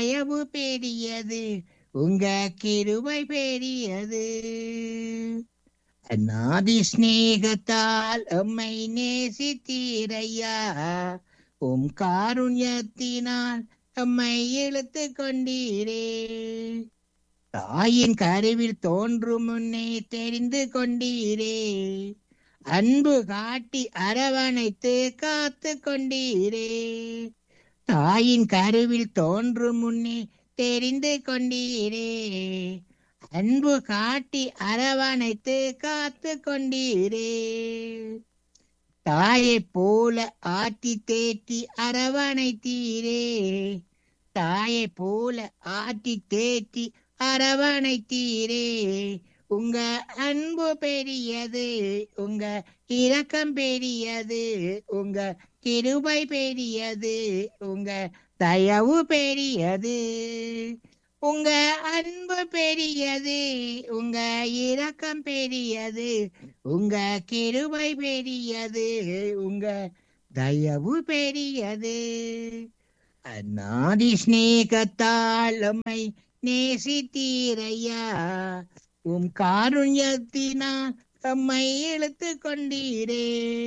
தயவு பெரியது உங்க கிருபை பெரியது அநாதி சிநேகத்தால் எம்மை நேசித்தீரையா உம் காருண்யத்தினால் எம்மை இழுத்து கொண்டீரே தாயின் கருவில் தோன்றும் முன்னே தெரிந்து கொண்டீரே அன்பு காட்டி அரவணைத்து காத்து கொண்டீரே தாயின் கருவில் தோன்றும் முன்னே தெரிந்து கொண்டீரே அன்பு காட்டி அரவணைத்து காத்து கொண்டீரே தாயைப் போல ஆட்டி தேற்றி அரவணைத்தீரே தாயைப் போல ஆட்டி தேற்றி அரவணைத்தீரே உங்க அன்பு பெரியது உங்க இரக்கம் பெரியது உங்க கிருபை பெரியது உங்க தயவு பெரியது உங்க அன்பு பெரியது உங்க இரக்கம் பெரியது உங்க கிருபை பெரியது உங்க தயவு பெரியது அநாதி சிநேகத்தால் உம்மை நேசித்தீரையா உம் காருண்யத்தினால் தம்மை இழுத்து கொண்டீரே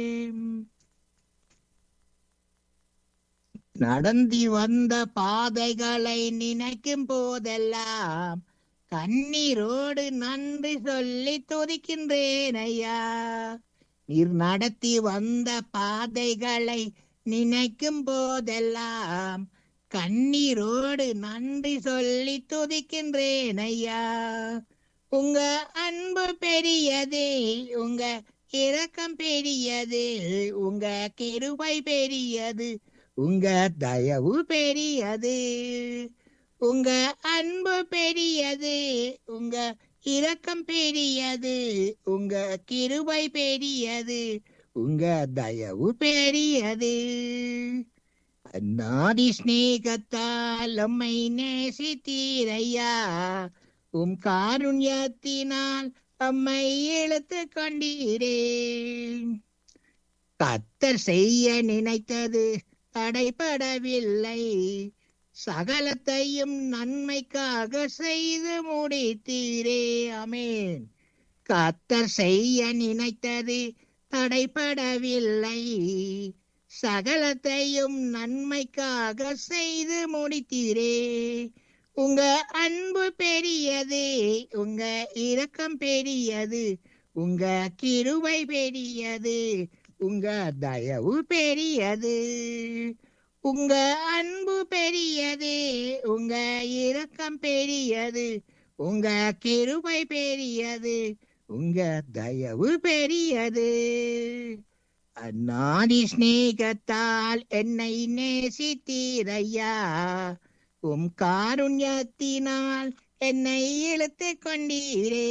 நடந்தி வந்த பாதைகளை நினைக்கும் போதெல்லாம் கண்ணீரோடு நன்றி சொல்லி துதிக்கின்றேன் ஐயா நீர் நடத்தி வந்த பாதைகளை நினைக்கும் போதெல்லாம் கண்ணீரோடு நன்றி சொல்லி துதிக்கின்றேன் ஐயா உங்க அன்பு பெரியது உங்க இரக்கம் பெரியது உங்க கிருபை பெரியது உங்க தயவு பெரியது உங்க அன்பு பெரியது உங்க இரக்கம் பெரியது உங்க கிருபை பெரியது உங்க தயவு பெரியது அநாதி சிநேகத்தால் நம்மை நேசித்தீரையா உம் காருண்யத்தினால் அம்மை இழுத்து கொண்டீரே கத்தர் செய்ய நினைத்தது தடைபடவில்லை சகலத்தையும் நன்மைக்காக செய்து முடித்தீரே அமேன் கத்தர் செய்ய நினைத்தது தடைபடவில்லை சகலத்தையும் நன்மைக்காக செய்து முடித்தீரே உங்க அன்பு பெரியது உங்க இரக்கம் பெரியது உங்க கிருபை பெரியது உங்க தயவு பெரியது உங்க அன்பு பெரியது உங்க இரக்கம் பெரியது உங்க கிருபை பெரியது உங்க தயவு பெரியது அநாதி சிநேகத்தால் என்னை நேசித்தீரையா உம் காருண்யத்தினால் என்னை இழுத்து கொண்டீரே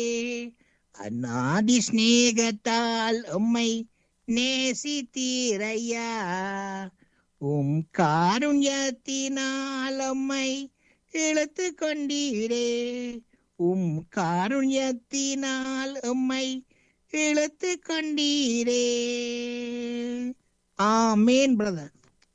அநாதி சிநேகத்தால் உம்மை நேசித்தீரையா உம் காருண்யத்தினால் உம்மை இழுத்து கொண்டீரே உம் காருண்யத்தினால் உம்மை இழுத்து கொண்டீரே ஆமேன் பிரதர்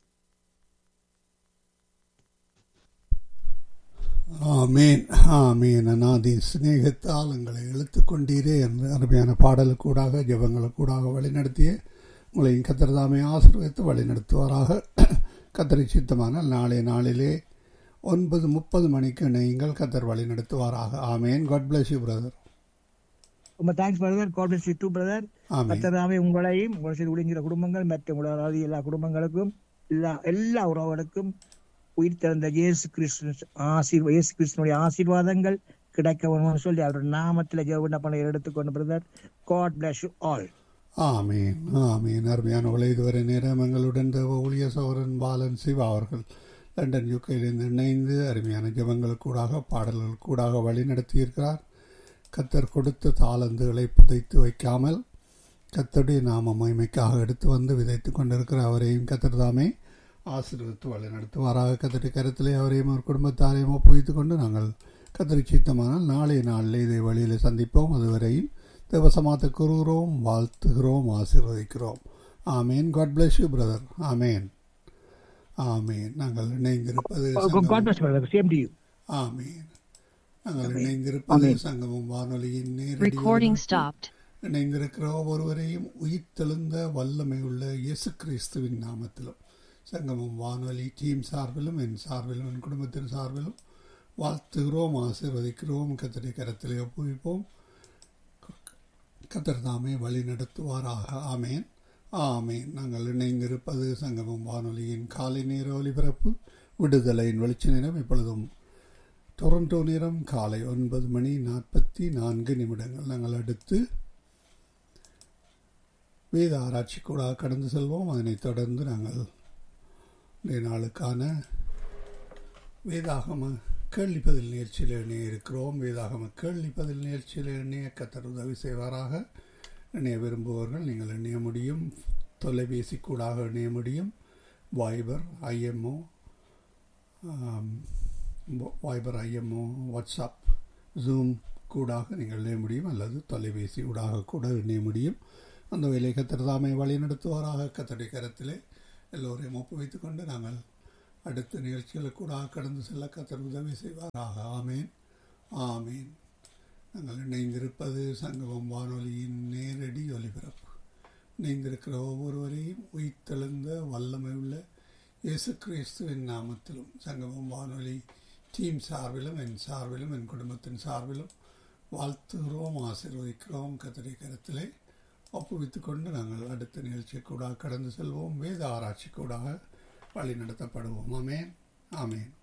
ஆமேன் ஆமேன் அநாதி சிநேகத்தால் எங்களை இழுத்து கொண்டீரே என்று அருமையான பாடலுக்கூடாக ஜபங்களுக்கூடாக வழிநடத்திய உங்களையும் கத்திரதாமை ஆசீர்வதித்து வழிநடத்துவாராக கத்தரை சித்தமான நாளைய நாளிலே ஒன்பது முப்பது மணிக்கு நீங்கள் கத்தர் வழி நடத்துவாராக ஆமேன் காட் பிளஸ் யூ பிரதர் ரொம்ப thanks brother God bless you too brother ஆமேன் கத்தராமே உங்களையும் உங்களை செய்து ஒடுங்கிற குடும்பங்கள் மற்ற உலகளாவிய எல்லா குடும்பங்களுக்கும் எல்லா எல்லா உறவுகளுக்கும் உயிர் திறந்த இயேசு கிறிஸ்து ஆசீர்வ இயேசு கிறிஸ்துனுடைய ஆசீர்வாதங்கள் கிடைக்க வேணும்னு சொல்லி அவருடைய நாமத்தில் ஜெவன பண்ண எடுத்துக்கொண்டு brother God bless you all ஆமீன் ஆமீன் அருமையானவர்களே இதுவரை நேரம் எங்களுடன் தேவ ஊழிய சௌரன் பாலன் சிவா அவர்கள் லண்டன் யூகையிலிருந்து இணைந்து அருமையான ஜபங்களுக்கூடாக பாடல்கள் கூடாக வழி நடத்தியிருக்கிறார் கத்தர் கொடுத்த தாளந்துகளை புதைத்து வைக்காமல் கத்தருடைய நாம மகிமைக்காக எடுத்து வந்து விதைத்து கொண்டிருக்கிற அவரையும் கத்தர் தாமே ஆசீர்வதித்து வழி நடத்துவாராக கத்தடி கருத்திலே அவரையும் ஒரு குடும்பத்தாரையும் ஒப்புவித்துக் கொண்டு நாங்கள் கத்தரி சித்தமானால் நாளைய நாளில் இதை வழியில் சந்திப்போம் அதுவரையும் தேவசமாத்த கூறுகிறோம் வாழ்த்துகிறோம் ஆசீர்வதிக்கிறோம் ஆமேன் காட் பிளஸ் யூ பிரதர் ஆமேன் ஆமேன் நாங்கள் இணைந்திருப்பது God சங்கமம் bless you, brother. Same to you. ஆமேன் நாங்கள் இணைந்திருப்பது சங்கமம் வானொலியின் நேரடி Recording ஒலிபரப்பு. stopped. இணைந்திருக்கிற ஒவ்வொருவரையும் உயிர்த்தெழுந்த வல்லமை உள்ள இயேசு கிறிஸ்துவின் நாமத்திலும் சங்கமம் வானொலி டீம் சார்பிலும் என் சார்பிலும் என் குடும்பத்தின் சார்பிலும் வாழ்த்துகிறோம் ஆசீர்வதிக்கிறோம் கத்தரை கரத்திலே ஒப்புவிப்போம் கத்தர் தாமே வழி நடத்துவாராக ஆமேன் ஆமேன் நாங்கள் இணைந்திருப்பது சங்கமம் வானொலியின் காலை நேர ஒலிபரப்பு விடுதலையின் வெளிச்ச நேரம் இப்பொழுதும் டொரண்டோ நேரம் காலை ஒன்பது மணி நாற்பத்தி நான்கு நிமிடங்கள் நாங்கள் அடுத்து வேத ஆராய்ச்சி கூட கடந்து செல்வோம் அதனைத் தொடர்ந்து நாங்கள் இன்றைய நாளுக்கான வேதாகம கேள்விப்பதில் நிகழ்ச்சியில் இணைய இருக்கிறோம் வேதாகம கேள்விப்பதில் நிகழ்ச்சியில் இணைய கத்தர் உதவி செய்வாராக இணைய விரும்புபவர்கள் நீங்கள் இணைய முடியும் தொலைபேசி கூடாக இணைய முடியும் Viber IMO Viber IMO WhatsApp Zoom கூடாக நீங்கள் இணைய முடியும் அல்லது தொலைபேசி ஊடாக கூட இணைய முடியும் அந்த வேலை கத்தர் தாமை வழி நடத்துவாராக கத்தடி கரத்திலே எல்லோரையும் ஒப்புவித்துக் கொண்டு நாங்கள் அடுத்த நிகழ்ச்சிகளுக்கு கூட கடந்து செல்ல கத்தர் உதவி செய்வாராக ஆமேன் ஆமேன் நாங்கள் இணைந்திருப்பது சங்கமம் வானொலியின் நேரடி ஒலிபரப்பு இணைந்திருக்கிற ஒவ்வொருவரையும் உயிர்த்தெழுந்த வல்லமை உள்ள இயேசு கிறிஸ்துவின் நாமத்திலும் சங்கமம் வானொலி டீம் சார்பிலும் என் சார்பிலும் என் குடும்பத்தின் சார்பிலும் வாழ்த்துகிறோம் ஆசீர்வதிக்கிறோம் கத்தடி கரத்திலே ஒப்புவித்துக் கொண்டு நாங்கள் அடுத்த நிகழ்ச்சி கூட கடந்து செல்வோம் வேத ஆராய்ச்சி கூட வழி நடத்தப்படுவோம் ஆமேன் ஆமேன்